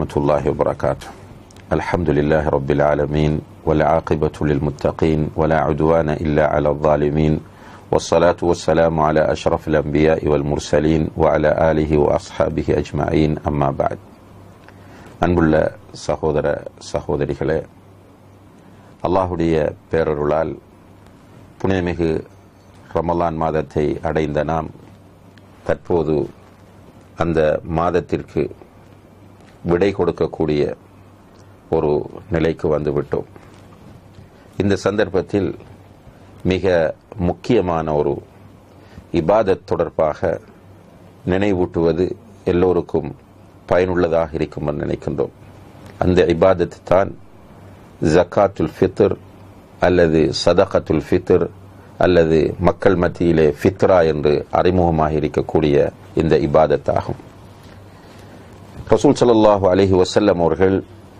ورحمة الله وبركاته الحمد لله رب العالمين والعاقبة للمتقين ولا عدوان إلا على الظالمين والصلاة والسلام على أشرف الأنبياء والمرسلين وعلى آله وأصحابه أجمعين أما بعد அன்புள்ள சகோதர சகோதரிகளே அல்லாஹுடைய பேரருளால் புனிதமிகு ரமலான் மாதத்தை அடைந்த நாம் தற்போது அந்த மாதத்திற்கு விடை கொடுக்கக்கூடிய ஒரு நிலைக்கு வந்துவிட்டோம் இந்த சந்தர்ப்பத்தில் மிக முக்கியமான ஒரு இபாதத் தொடர்பாக நினைவூட்டுவது எல்லோருக்கும் பயனுள்ளதாக இருக்கும் என்று நினைக்கின்றோம் அந்த இபாதத் தான் ஜக்காத்துல் ஃபித்ர் அல்லது சதகத்துல் ஃபித்ர் அல்லது மக்கள் மத்தியிலே ஃபித்ரா என்று அறிமுகமாக இருக்கக்கூடிய இந்த இபாதத் ஆகும் ரசூல் ஸல்லல்லாஹு அலைஹி வஸல்லம் அவர்கள்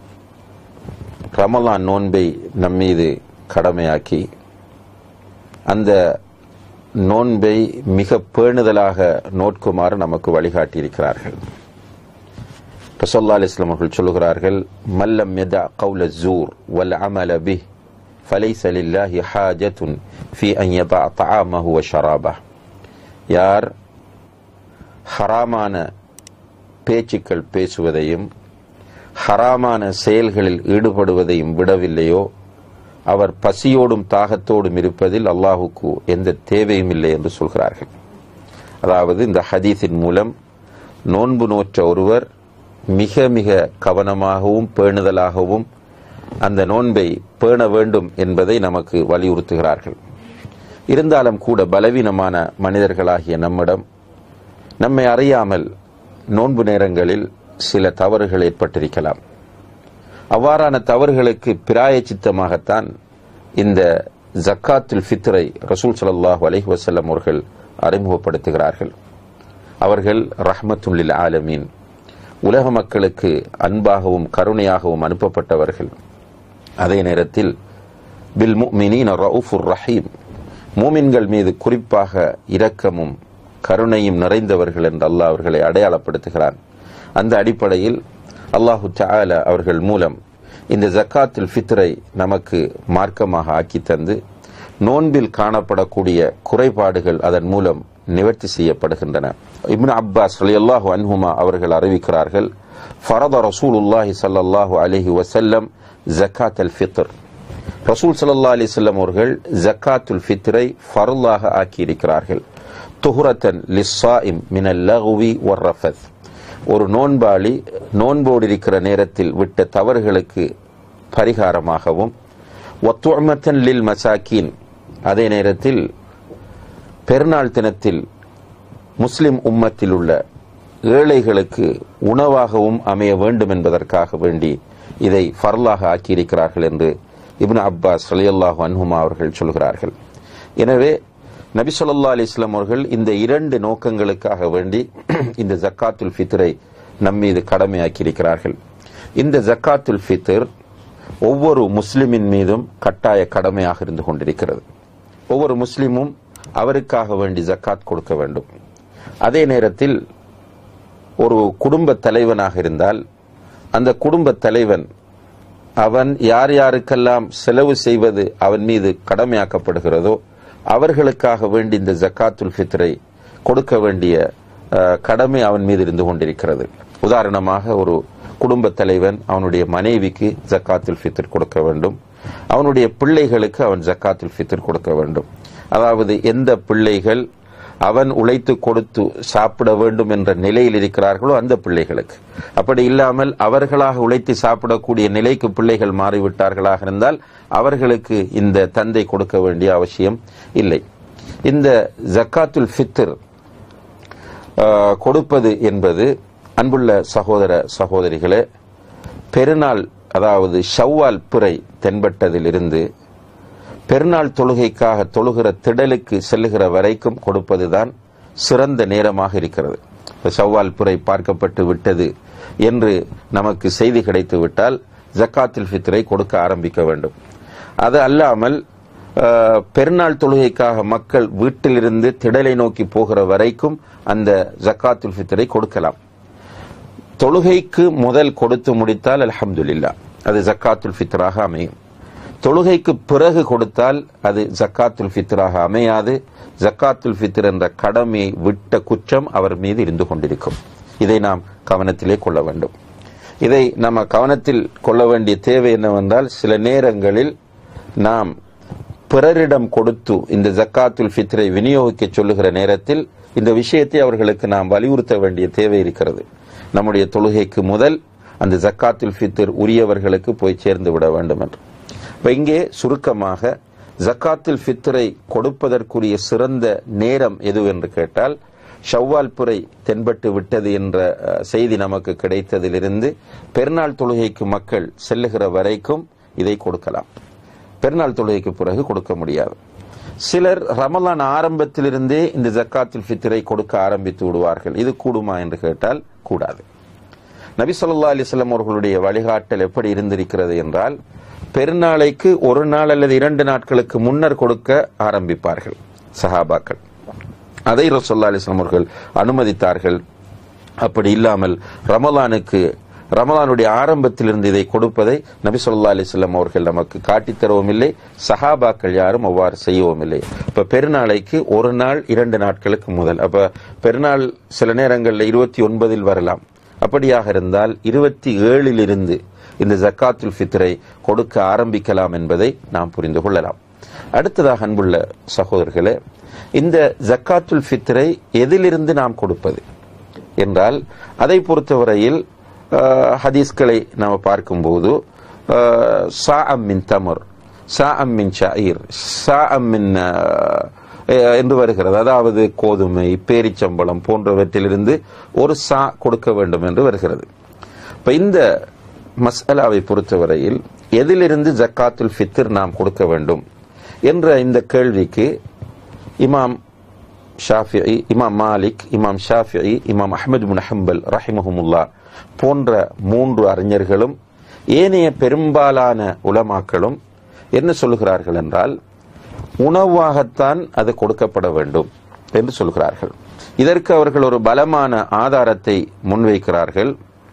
ரமலான் நோன்பை நம்மீது கடமையாக்கி அந்த நோன்பை மிக பேணுதலாக நோட்குமாறு நமக்கு வழிகாட்டி இருக்கிறார்கள் ரசல்லா அலிஸ்லாம் அவர்கள் சொல்லுகிறார்கள் மல்லம் யதா கவுல ஜூர் வல் அமல பி فليس لله حاجة في أن يضع طعامه وشرابه யார் ஹராமான பேச்சுக்கள் பேசுவதையும் ஹராமான செயல்களில் ஈடுபடுவதையும் விடவில்லையோ அவர் பசியோடும் தாகத்தோடும் இருப்பதில் அல்லாஹுக்கு எந்த தேவையும் இல்லை என்று சொல்கிறார்கள் அதாவது இந்த ஹதீஸின் மூலம் நோன்பு நோற்ற ஒருவர் மிக மிக கவனமாகவும் பேணுதலாகவும் அந்த நோன்பை பேண வேண்டும் என்பதை நமக்கு வலியுறுத்துகிறார்கள் இருந்தாலும் கூட பலவீனமான மனிதர்களாகிய நம்மிடம் நம்மை அறியாமல் நோன்பு நேரங்களில் சில தவறுகள் ஏற்பட்டிருக்கலாம் அவ்வாறான தவறுகளுக்கு பிராய சித்தமாகத்தான் இந்த ஜக்காத்துல் ஃபித்ரை ரசூல் சல்லாஹூ அலஹி வசல்லம் அவர்கள் அறிமுகப்படுத்துகிறார்கள் அவர்கள் ரஹ்மத்துல்லில் ஆலமீன் உலக மக்களுக்கு அன்பாகவும் கருணையாகவும் அனுப்பப்பட்டவர்கள் அதே நேரத்தில் பில் முமினின் ரவுஃபுர் ரஹீம் மூமின்கள் மீது குறிப்பாக இரக்கமும் கருணையும் நிறைந்தவர்கள் என்று அல்லாஹ் அவர்களை அடையாளப்படுத்துகிறான் அந்த அடிப்படையில் அல்லாஹு தால அவர்கள் மூலம் இந்த ஜக்காத்துல் ஃபித்ரை நமக்கு மார்க்கமாக ஆக்கி தந்து நோன்பில் காணப்படக்கூடிய குறைபாடுகள் அதன் மூலம் நிவர்த்தி செய்யப்படுகின்றன இப்னு அப்பாஸ் அல்லாஹு அன்ஹுமா அவர்கள் அறிவிக்கிறார்கள் ஃபரத ரசூலுல்லாஹி சல்லாஹூ அலஹி வசல்லம் ஜக்காத் அல் ஃபித்ர் ரசூல் சல்லா அலிஸ்லம் அவர்கள் ஜக்காத்துல் ஃபித்ரை ஃபர்லாக ஆக்கியிருக்கிறார்கள் துஹுரத்தன் லிஸ்ஸாயிம் மினல் லகுவி ஒர் ரஃபத் ஒரு நோன்பாளி நோன்போடு இருக்கிற நேரத்தில் விட்ட தவறுகளுக்கு பரிகாரமாகவும் ஒத்துமத்தன் லில் மசாக்கீன் அதே நேரத்தில் பெருநாள் தினத்தில் முஸ்லிம் உம்மத்தில் உள்ள ஏழைகளுக்கு உணவாகவும் அமைய வேண்டும் என்பதற்காக வேண்டி இதை ஃபர்லாக ஆக்கியிருக்கிறார்கள் என்று இப்னு அப்பாஸ் அலியல்லாஹு அன்ஹுமா அவர்கள் சொல்கிறார்கள் எனவே நபி சொல்லா அலிஸ்லாம் அவர்கள் இந்த இரண்டு நோக்கங்களுக்காக வேண்டி இந்த ஜக்காத்துல் ஃபித்ரை நம்மீது கடமையாக்கியிருக்கிறார்கள் இந்த ஜக்காத்துல் ஃபித்ர் ஒவ்வொரு முஸ்லிமின் மீதும் கட்டாய கடமையாக இருந்து கொண்டிருக்கிறது ஒவ்வொரு முஸ்லிமும் அவருக்காக வேண்டி ஜக்காத் கொடுக்க வேண்டும் அதே நேரத்தில் ஒரு குடும்ப தலைவனாக இருந்தால் அந்த குடும்ப தலைவன் அவன் யார் யாருக்கெல்லாம் செலவு செய்வது அவன் மீது கடமையாக்கப்படுகிறதோ அவர்களுக்காக வேண்டி இந்த ஜக்காத்துல் ஃபித்ரை கொடுக்க வேண்டிய கடமை அவன் மீது இருந்து கொண்டிருக்கிறது உதாரணமாக ஒரு குடும்ப தலைவன் அவனுடைய மனைவிக்கு ஜக்காத்துல் ஃபித்ர் கொடுக்க வேண்டும் அவனுடைய பிள்ளைகளுக்கு அவன் ஜக்காத்துல் ஃபித்ர் கொடுக்க வேண்டும் அதாவது எந்த பிள்ளைகள் அவன் உழைத்து கொடுத்து சாப்பிட வேண்டும் என்ற நிலையில் இருக்கிறார்களோ அந்த பிள்ளைகளுக்கு அப்படி இல்லாமல் அவர்களாக உழைத்து சாப்பிடக்கூடிய நிலைக்கு பிள்ளைகள் மாறிவிட்டார்களாக இருந்தால் அவர்களுக்கு இந்த தந்தை கொடுக்க வேண்டிய அவசியம் இல்லை இந்த ஜக்காத்துல் ஃபித்ர் கொடுப்பது என்பது அன்புள்ள சகோதர சகோதரிகளே பெருநாள் அதாவது ஷவ்வால் பிறை தென்பட்டதிலிருந்து பெருநாள் தொழுகைக்காக தொழுகிற திடலுக்கு செல்லுகிற வரைக்கும் கொடுப்பதுதான் சிறந்த நேரமாக இருக்கிறது சவ்வால் புரை பார்க்கப்பட்டு விட்டது என்று நமக்கு செய்தி கிடைத்து விட்டால் ஜக்காத்தில் ஃபித்ரை கொடுக்க ஆரம்பிக்க வேண்டும் அது அல்லாமல் அஹ், பெருநாள் தொழுகைக்காக மக்கள் வீட்டிலிருந்து திடலை நோக்கி போகிற வரைக்கும் அந்த ஜக்காத்துல் ஃபித்ரை கொடுக்கலாம் தொழுகைக்கு முதல் கொடுத்து முடித்தால் அல்ஹம்துலில்லா அது ஜக்காத்துல் ஃபித்ராக அமையும் தொழுகைக்கு பிறகு கொடுத்தால் அது ஜக்காத்துல் ஃபித்ராக அமையாது ஜக்காத்துல் ஃபித்ர் என்ற கடமையை விட்ட குற்றம் அவர் மீது இருந்து கொண்டிருக்கும் இதை நாம் கவனத்திலே கொள்ள வேண்டும் இதை நம்ம கவனத்தில் கொள்ள வேண்டிய தேவை என்னவென்றால் சில நேரங்களில் நாம் பிறரிடம் கொடுத்து இந்த ஜக்காத்துல் ஃபித்ரை விநியோகிக்க சொல்லுகிற நேரத்தில் இந்த விஷயத்தை அவர்களுக்கு நாம் வலியுறுத்த வேண்டிய தேவை இருக்கிறது நம்முடைய தொழுகைக்கு முதல் அந்த ஜக்காத்துல் ஃபித்ர் உரியவர்களுக்கு போய் சேர்ந்து விட வேண்டும் என்று இப்ப இங்கே சுருக்கமாக ஜக்காத்துல் ஃபித்ரை கொடுப்பதற்குரிய சிறந்த நேரம் எது என்று கேட்டால் ஷவ்வால் புரை தென்பட்டு விட்டது என்ற அஹ், செய்தி நமக்கு கிடைத்ததிலிருந்து பெருநாள் தொழுகைக்கு மக்கள் செல்லுகிற வரைக்கும் இதை கொடுக்கலாம் பெருநாள் தொழுகைக்கு பிறகு கொடுக்க முடியாது சிலர் ரமலான் ஆரம்பத்திலிருந்தே இந்த ஜக்காத்துல் ஃபித்ரை கொடுக்க ஆரம்பித்து விடுவார்கள் இது கூடுமா என்று கேட்டால் கூடாது நபி ஸல்லல்லாஹு அலைஹி வஸல்லம் அவர்களுடைய வழிகாட்டல் எப்படி இருந்திருக்கிறது என்றால் பெருநாளைக்கு ஒரு நாள் அல்லது இரண்டு நாட்களுக்கு முன்னர் கொடுக்க ஆரம்பிப்பார்கள் சஹாபாக்கள் அதை ரசூல்லா அலிஸ்லாம் அவர்கள் அனுமதித்தார்கள் அப்படி இல்லாமல் ரமலானுக்கு ரமலானுடைய ஆரம்பத்திலிருந்து இதை கொடுப்பதை நபி சொல்லா அலிஸ்லாம் அவர்கள் நமக்கு காட்டித் தரவும் இல்லை சஹாபாக்கள் யாரும் அவ்வாறு செய்யவும் இல்லை இப்ப பெருநாளைக்கு ஒரு நாள் இரண்டு நாட்களுக்கு முதல் அப்ப பெருநாள் சில நேரங்களில் இருபத்தி ஒன்பதில் வரலாம் அப்படியாக இருந்தால் இருபத்தி ஏழில் இருந்து இந்த ஜக்காத்துல் ஃபித்ரை கொடுக்க ஆரம்பிக்கலாம் என்பதை நாம் புரிந்து கொள்ளலாம் அடுத்ததாக அன்புள்ள சகோதரர்களே இந்த ஜக்காத்துல் ஃபித்ரை எதிலிருந்து நாம் கொடுப்பது என்றால் அதை பொறுத்தவரையில் அஹ், ஹதீஸ்களை நாம் பார்க்கும்போது அஹ், சா மின் தமர் சா மின் ஷாயிர் சா மின் அஹ், என்று வருகிறது அதாவது கோதுமை பேரிச்சம்பழம் போன்றவற்றிலிருந்து ஒரு சா கொடுக்க வேண்டும் என்று வருகிறது இப்ப இந்த மஸ்அலாவை பொறுத்தவரையில் எதிலிருந்து ஜக்காத்துல் ஃபித்ர் நாம் கொடுக்க வேண்டும் என்ற இந்த கேள்விக்கு இமாம் ஷாஃபிஇ இமாம் மாலிக் இமாம் ஷாஃபிஇ இமாம் அஹ்மது பின் ஹம்பல் ரஹிமஹுமுல்லா போன்ற மூன்று அறிஞர்களும் ஏனைய பெரும்பாலான உலமாக்களும் என்ன சொல்லுகிறார்கள் என்றால் உணவாகத்தான் அது கொடுக்கப்பட வேண்டும் என்று சொல்கிறார்கள் இதற்கு அவர்கள் ஒரு பலமான ஆதாரத்தை முன்வைக்கிறார்கள்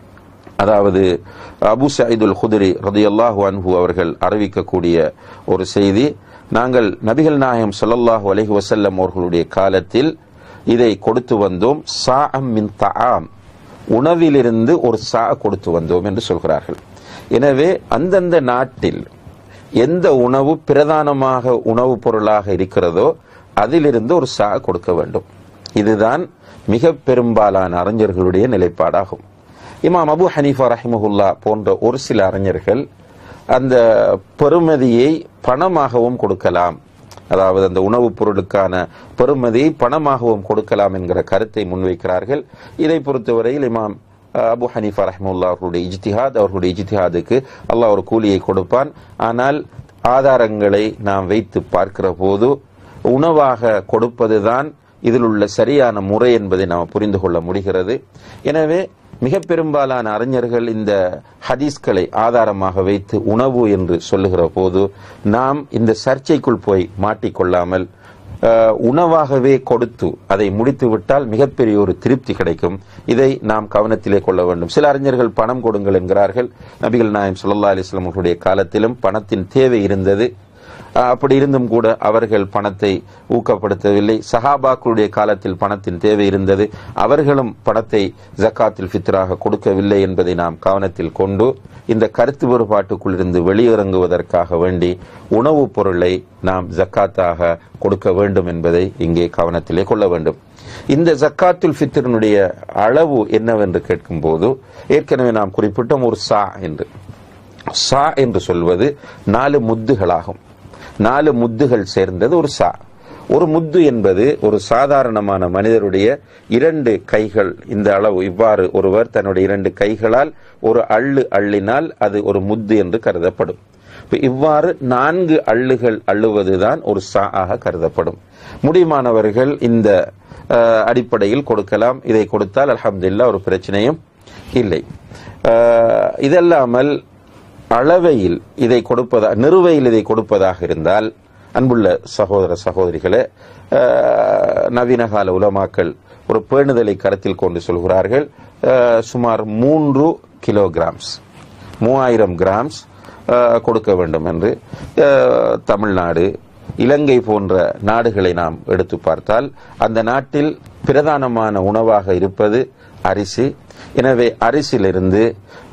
அதாவது அபு சயீதுல் குதிரி ரதியல்லாஹு அன்ஹு அவர்கள் அறிவிக்கக்கூடிய ஒரு செய்தி நாங்கள் நபிகள் நாயகம் ஸல்லல்லாஹு அலைஹி வஸல்லம் அவர்களுடைய காலத்தில் இதை கொடுத்து வந்தோம் சாஅம் மின் தஆம் உணவிலிருந்து ஒரு சா கொடுத்து வந்தோம் என்று சொல்கிறார்கள் எனவே அந்தந்த நாட்டில் எந்த உணவு பிரதானமாக உணவுப் பொருளாக இருக்கிறதோ அதிலிருந்து ஒரு சா கொடுக்க வேண்டும் இதுதான் மிக பெரும்பாலான அறிஞர்களுடைய நிலைப்பாடாகும் இமாம் அபு ஹனீஃபா ரஹிமஹுல்லா போன்ற ஒரு சில அறிஞர்கள் அந்த பெறுமதியை பணமாகவும் கொடுக்கலாம் அதாவது அந்த உணவுப் பொருளுக்கான பெறுமதியை பணமாகவும் கொடுக்கலாம் என்கிற கருத்தை முன்வைக்கிறார்கள் இதை பொறுத்தவரையில் இமாம் அஹ், அபு ஹனீஃபா ரஹ்முல்லா அவர்களுடைய இஜ்திஹாத் அவர்களுடைய இஜ்திஹாதுக்கு அல்லாஹ் ஒரு கூலியை கொடுப்பான் ஆனால் ஆதாரங்களை நாம் வைத்து பார்க்கிற போது உணவாக கொடுப்பதுதான் இதில் உள்ள சரியான முறை என்பதை நாம் புரிந்து கொள்ள முடிகிறது எனவே மிக பெரும்பாலான அறிஞர்கள் இந்த ஹதீஸ்களை ஆதாரமாக வைத்து உணவு என்று சொல்லுகிற போது நாம் இந்த சர்ச்சைக்குள் போய் மாட்டிக்கொள்ளாமல் அஹ், உணவாகவே கொடுத்து அதை முடித்து விட்டால் மிகப்பெரிய ஒரு திருப்தி கிடைக்கும் இதை நாம் கவனத்திலே கொள்ள வேண்டும் சில அறிஞர்கள் பணம் கொடுங்கள் என்கிறார்கள் நபிகள் நாயம் ஸல்லல்லாஹு அலைஹி வஸல்லம் அவர்களுடைய காலத்திலும் பணத்தின் தேவை இருந்தது அஹ், அப்படி இருந்தும் கூட அவர்கள் பணத்தை ஊக்கப்படுத்தவில்லை சஹாபாக்களுடைய காலத்தில் பணத்தின் தேவை இருந்தது அவர்களும் பணத்தை ஜக்காத்தில் ஃபித்ராக கொடுக்கவில்லை என்பதை நாம் கவனத்தில் கொண்டு இந்த கருத்து வேறுபாட்டுக்குள் இருந்து வெளியிறங்குவதற்காக வேண்டி உணவுப் பொருளை நாம் ஜக்காத்தாக கொடுக்க வேண்டும் என்பதை இங்கே கவனத்திலே கொள்ள வேண்டும் இந்த ஜக்காத்துல் ஃபித்ரினுடைய அளவு என்னவென்று கேட்கும்போது ஏற்கனவே நாம் குறிப்பிட்டோம் ஒரு சா என்று சா என்று சொல்வது நாலு முத்துகளாகும் நாலு முத்துகள் சேர்ந்தது ஒரு சா ஒரு முத்து என்பது ஒரு சாதாரணமான மனிதருடைய இரண்டு கைகள் இந்த அளவு இவ்வாறு ஒருவர் தன்னுடைய இரண்டு கைகளால் ஒரு அள்ளு அள்ளினால் அது ஒரு முத்து என்று கருதப்படும் இப்ப இவ்வாறு நான்கு அள்ளுகள் அள்ளுவதுதான் ஒரு சா ஆக கருதப்படும் முடியுமானவர்கள் இந்த அஹ், அடிப்படையில் கொடுக்கலாம் இதை கொடுத்தால் அல்ஹம்துலில்லாஹ் ஒரு பிரச்சனையும் இல்லை அஹ், இதல்லாமல் அளவையில் இதை கொடுப்பதா நிறுவையில் இதை கொடுப்பதாக இருந்தால் அன்புள்ள சகோதர சகோதரிகளே அஹ், நவீன கால உலமாக்கள் ஒரு பேணுதலை கருத்தில் கொண்டு சொல்கிறார்கள் அஹ், சுமார் மூன்று கிலோகிராம்ஸ் மூவாயிரம் கிராம்ஸ் அஹ், கொடுக்க வேண்டும் என்று அஹ், தமிழ்நாடு இலங்கை போன்ற நாடுகளை நாம் எடுத்து பார்த்தால் அந்த நாட்டில் பிரதானமான உணவாக இருப்பது அரிசி எனவே அரிசியிலிருந்து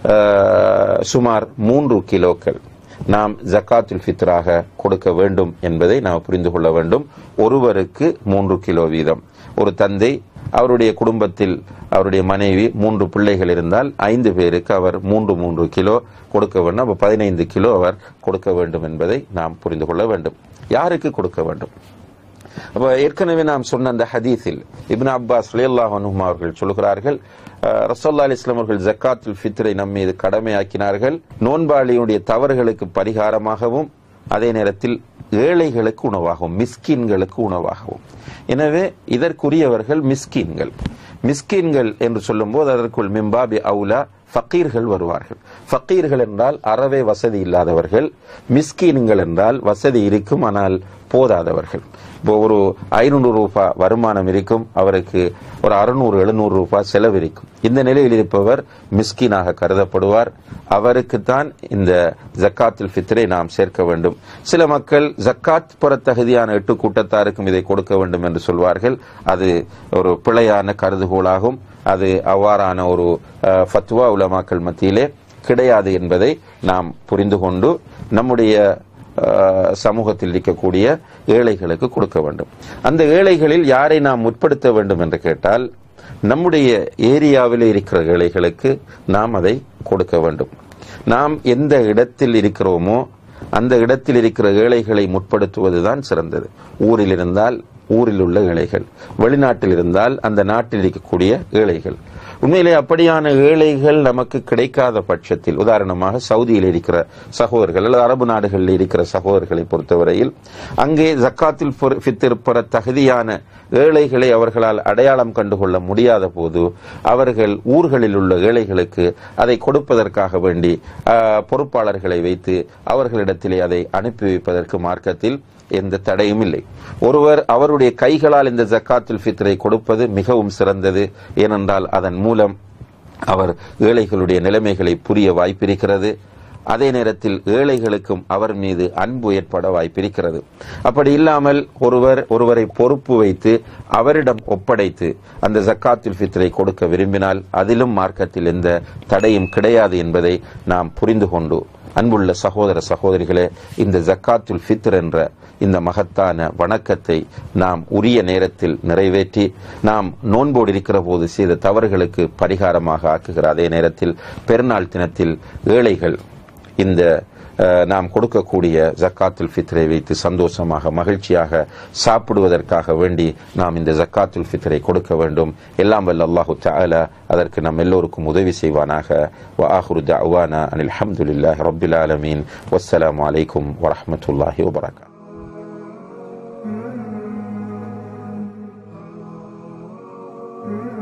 அஹ், சுமார் மூன்று கிலோக்கள் நாம் ஜக்காத்துல் ஃபித்ராக கொடுக்க வேண்டும் என்பதை நாம் புரிந்து கொள்ள வேண்டும் ஒருவருக்கு மூன்று கிலோ வீதம் ஒரு தந்தை அவருடைய குடும்பத்தில் அவருடைய மனைவி மூன்று பிள்ளைகள் இருந்தால் ஐந்து பேருக்கு அவர் மூன்று மூன்று கிலோ கொடுக்க வேண்டும் அப்ப பதினைந்து கிலோ அவர் கொடுக்க வேண்டும் என்பதை நாம் புரிந்து கொள்ள வேண்டும் யாருக்கு கொடுக்க வேண்டும் அப்ப ஏற்கனவே நாம் சொன்ன அந்த ஹதீஸில் இப்னு அப்பாஸ் ரலியல்லாஹு அன்ஹுமா அவர்கள் சொல்கிறார்கள் அஹ், ரசூலுல்லாஹி அலைஹி வஸல்லம் அவர்கள் ஜக்காத்துல் ஃபித்ரை நம் மீது கடமையாக்கினார்கள் நோன்பாளியுடைய தவறுகளுக்கு பரிகாரமாகவும் அதே நேரத்தில் ஏழைகளுக்கு உணவாகவும் மிஸ்கின்களுக்கு உணவாகவும் எனவே இதற்குரியவர்கள் மிஸ்கின்கள் மிஸ்கின்கள் என்று சொல்லும்போது அதற்குள் மிம்பாபி அவுலா ஃபக்கீர்கள் வருவார்கள் ஃபக்கீர்கள் என்றால் அறவே வசதி இல்லாதவர்கள் மிஸ்கீன்கள் என்றால் வசதி இருக்கும் ஆனால் போதாதவர்கள் இப்போ ஒரு ஐநூறு ரூபாய் வருமானம் இருக்கும் அவருக்கு ஒரு அறுநூறு எழுநூறு ரூபாய் செலவு இருக்கும் இந்த நிலையில் இருப்பவர் மிஸ்கீனாக கருதப்படுவார் அவருக்குத்தான் இந்த ஜக்காத்துல் ஃபித்ரை நாம் சேர்க்க வேண்டும் சில மக்கள் ஜக்காத் பெற தகுதியான எட்டு கூட்டத்தாருக்கும் இதை கொடுக்க வேண்டும் என்று சொல்வார்கள் அது ஒரு பிழையான கருதுகோளாகும் அது அவ்வாறான ஒரு அஹ், ஃபத்வா உலமாக்கள் மத்தியிலே கிடையாது என்பதை நாம் புரிந்து கொண்டு நம்முடைய அஹ், சமூகத்தில் இருக்கக்கூடிய ஏழைகளுக்கு கொடுக்க வேண்டும் அந்த ஏழைகளில் யாரை நாம் முற்படுத்த வேண்டும் என்று கேட்டால் நம்முடைய ஏரியாவில் இருக்கிற ஏழைகளுக்கு நாம் அதை கொடுக்க வேண்டும் நாம் எந்த இடத்தில் இருக்கிறோமோ அந்த இடத்தில் இருக்கிற ஏழைகளை முற்படுத்துவதுதான் சிறந்தது ஊரில் இருந்தால் ஊரில் உள்ள ஏழைகள் வெளிநாட்டில் இருந்தால் அந்த நாட்டில் இருக்கக்கூடிய ஏழைகள் உண்மையிலே அப்படியான ஏழைகள் நமக்கு கிடைக்காத பட்சத்தில் உதாரணமாக சவுதியில் இருக்கிற சகோதரர்கள் அல்லது அரபு நாடுகளில் இருக்கிற சகோதரர்களை பொறுத்தவரையில் அங்கே ஜக்காத்தில் ஃபித்திர் பெற தகுதியான ஏழைகளை அவர்களால் அடையாளம் கண்டுகொள்ள முடியாத போது அவர்கள் ஊர்களில் உள்ள ஏழைகளுக்கு அதை கொடுப்பதற்காக வேண்டி ஆஹ், பொறுப்பாளர்களை வைத்து அவர்களிடத்திலே அதை அனுப்பி வைப்பதற்கு மார்க்கத்தில் எந்த தடையும் இல்லை ஒருவர் அவருடைய கைகளால் இந்த ஜக்காத்துல் ஃபித்ரை கொடுப்பது மிகவும் சிறந்தது ஏனென்றால் அதன் மூலம் அவர் ஏழைகளுடைய நிலைமைகளை புரிய வாய்ப்பிருக்கிறது அதே நேரத்தில் ஏழைகளுக்கும் அவர் மீது அன்பு ஏற்பட வாய்ப்பிருக்கிறது அப்படி இல்லாமல் ஒருவர் ஒருவரை பொறுப்பு வைத்து அவரிடம் ஒப்படைத்து அந்த ஜக்காத்துல் ஃபித்ரை கொடுக்க விரும்பினால் அதிலும் மார்க்கத்தில் எந்த தடையும் கிடையாது என்பதை நாம் புரிந்து கொண்டு அன்புள்ள சகோதர சகோதரிகளே இந்த ஜக்காத்துல் ஃபித்ர் என்ற இந்த மகத்தான வணக்கத்தை நாம் உரிய நேரத்தில் நிறைவேற்றி நாம் நோன்போடு இருக்கிற போது செய்த தவறுகளுக்கு பரிகாரமாக ஆக்குகிற அதே நேரத்தில் பெருநாள் தினத்தில் ஏழைகள் இந்த அஹ், நாம் கொடுக்கக்கூடிய ஜக்காத்துல் ஃபித்ரை வைத்து சந்தோஷமாக மகிழ்ச்சியாக சாப்பிடுவதற்காக வேண்டி நாம் இந்த ஜக்காத்துல் ஃபித்ரை கொடுக்க வேண்டும் எல்லாம் வல்ல அல்லாஹு தஆலா அதற்கு நம் எல்லோருக்கும் உதவி செய்வானாக வ ஆஹிரு தஅவானா அனில் ஹம்துலில்லாஹி ரப்பில் ஆலமீன் வஸ்ஸலாமு அலைக்கும் வரஹ்மத்துல்லாஹி வபரகாத்துஹு Mm-hmm.